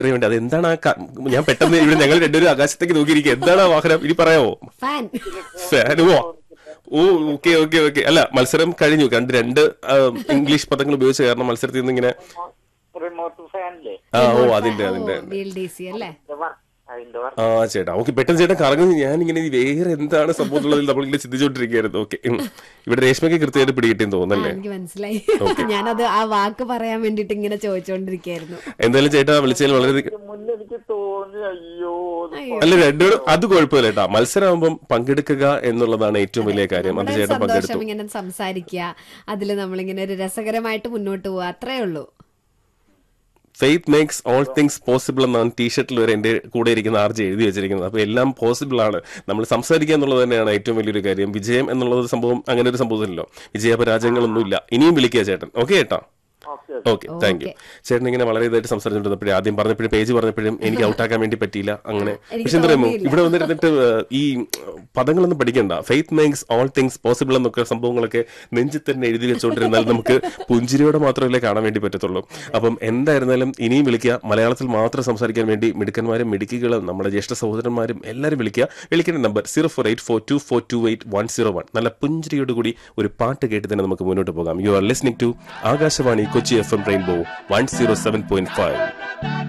അറിയാൻ വേണ്ടി അത് എന്താണ് ആ ക- ഞാൻ പെട്ടെന്ന് ഇവിടെ ഞങ്ങൾ രണ്ടുപേരും ആകാശത്തേക്ക് നോക്കിയിരിക്കുക എന്താണ് ആ വാഹനം ഇനി പറയാമോ ഫാൻ ഫാനുമോ ഓ ഓക്കെ ഓക്കെ ഓക്കെ അല്ല മത്സരം കഴിഞ്ഞു രണ്ട് രണ്ട് ആ, ഇംഗ്ലീഷ് പദങ്ങൾ ഉപയോഗിച്ച കാരണം മത്സരത്തിൽ നിന്ന് ഇങ്ങനെ റിമോട്ട് ഫാനില്ലേ ആ ഓ അതിന്റെ അതിന്റെ ബി എൽ ഡി സി അല്ലേ അതിന്റെ വർക്ക് അതിന്റെ വർക്ക് ആ ചേട്ടാ ഓക്കെ പെട്ടെന്ന് ചേട്ടൻ കറങ്ങുന്നു ഞാൻ ഇങ്ങനെ വേറെ എന്താണ് സംഭവത്തിലുള്ളത് നമ്മളിങ്ങനെ ചിന്തിച്ചോണ്ടിരിക്കുകയായിരുന്നു ഓക്കെ ഇവിടെ രേഷ്മയ്ക്ക് കൃത്യമായിട്ട് പിടികിട്ടിയെന്ന് ആ, തോന്നുന്നല്ലേ എനിക്ക് മനസ്സിലായി ഞാനത് ആ വാക്ക് പറയാൻ വേണ്ടിട്ട് ഇങ്ങനെ ചോദിച്ചോണ്ടിരിക്കായിരുന്നു എന്തായാലും ചേട്ടാ വിളിച്ചതിൽ വളരെ മുന്നേ എനിക്ക് തോന്നി അയ്യോ ഇത് അല്ല രണ്ടുപേരും അത് കുഴപ്പമില്ല കേട്ടാ മത്സരമാകുമ്പം പങ്കെടുക്കുക എന്നുള്ളതാണ് ഏറ്റവും വലിയ കാര്യം അത് നമ്മുടെ ചേട്ടൻ പങ്കെടുത്തു സന്തോഷം ഇങ്ങനെ സംസാരിക്കുക അതിൽ നമ്മളിങ്ങനെ ഒരു രസകരമായിട്ട് മുന്നോട്ട് പോവുക അത്രേ ഉള്ളൂ faith makes all things possible എന്നാണ് ടീഷർട്ടിൽ വരെ എന്റെ കൂടെ ഇരിക്കുന്ന ആർജി എഴുതി വെച്ചിരിക്കുന്നത് അപ്പൊ എല്ലാം പോസിബിൾ ആണ് നമ്മൾ സംസാരിക്കുക എന്നുള്ളത് തന്നെയാണ് ഏറ്റവും വലിയൊരു കാര്യം വിജയം എന്നുള്ളത് സംഭവം അങ്ങനെ ഒരു സംഭവത്തിലല്ലോ വിജയപരാജയങ്ങളൊന്നുമില്ല ഇനിയും വിളിക്കുക ചേട്ടൻ ഓക്കെ ചേട്ടാ ഓക്കെ ഓക്കെ താങ്ക് യു ചേട്ടൻ ഇങ്ങനെ വളരെ ഇതായിട്ട് സംസാരിച്ചിരുന്നപ്പോഴേ ആദ്യം പറഞ്ഞപ്പോഴും പേജ് പറഞ്ഞപ്പോഴും എനിക്ക് ഔട്ടാക്കാൻ വേണ്ടി പറ്റിയില്ല അങ്ങനെ എനിക്ക് പക്ഷെ എന്താ പറയുമോ തോന്നിയില്ല. ഇവിടെ വന്നിരുന്നിട്ട് ഏഹ്, ഈ പദങ്ങളൊന്നും പഠിക്കണ്ട faith makes all things possible എന്നൊക്കെ സംഭവങ്ങളൊക്കെ നെഞ്ചിൽ തന്നെ എഴുതി വെച്ചോണ്ടിരുന്നാൽ നമുക്ക് പുഞ്ചിരിയോടെ മാത്രമല്ലേ കാണാൻ വേണ്ടി പറ്റത്തുള്ളൂ അപ്പം എന്തായിരുന്നാലും ഇനിയും വിളിക്കുക മലയാളത്തിൽ മാത്രം സംസാരിക്കാൻ വേണ്ടി മിടുക്കന്മാരും മിടുക്കികളും നമ്മുടെ ജ്യേഷ്ഠ സഹോദരന്മാരും എല്ലാവരും വിളിക്കുക വിളിക്കേണ്ട number zero four eight four two four two eight one zero one നല്ല പുഞ്ചിരിയോട് കൂടി ഒരു പാട്ട് കേട്ട് തന്നെ നമുക്ക് മുന്നോട്ട് പോകാം you are listening to Akashvani Kochi F M rainbow one zero seven point five